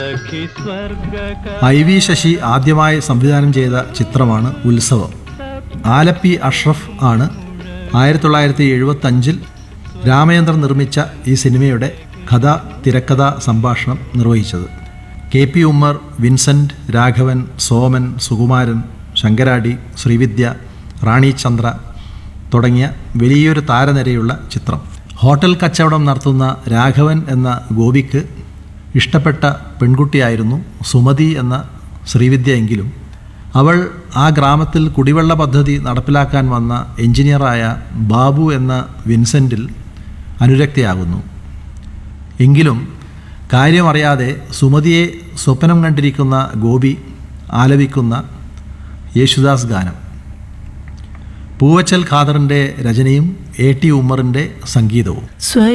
I V Sasi ആദ്യമായി സംവിധാനം ചെയ്ത ചിത്രമാണ് ഉത്സവം ആലപ്പി അഷ്റഫ് ആണ് ആയിരത്തി തൊള്ളായിരത്തി എഴുപത്തി അഞ്ചിൽ രാമചന്ദ്രൻ നിർമ്മിച്ച ഈ സിനിമയുടെ കഥ തിരക്കഥ സംഭാഷണം നിർവഹിച്ചത് K P Ummer Vincent Raghavan Soman Sukumaran Sankaradi Srividya Rani Chandra തുടങ്ങിയ വലിയൊരു താരനിരയുള്ള ചിത്രം ഹോട്ടൽ കച്ചവടം നടത്തുന്ന രാഘവൻ എന്ന ഗോപിക്ക് ഇഷ്ടപ്പെട്ട പെൺകുട്ടിയായിരുന്നു സുമതി എന്ന ശ്രീവിദ്യ എങ്കിലും അവൾ ആ ഗ്രാമത്തിൽ കുടിവെള്ള പദ്ധതി നടപ്പിലാക്കാൻ വന്ന എഞ്ചിനീയറായ ബാബു എന്ന വിൻസെൻറ്റിൽ അനുരക്തയാകുന്നു എങ്കിലും കാര്യമറിയാതെ സുമതിയെ സ്വപ്നം കണ്ടിരിക്കുന്ന ഗോപി ആലപിക്കുന്ന യേശുദാസ് ഗാനം പൂവച്ചൽ ഖാദറിൻ്റെ രചനയും എ ടി ഉമ്മറിൻ്റെ സംഗീതവും സ്വ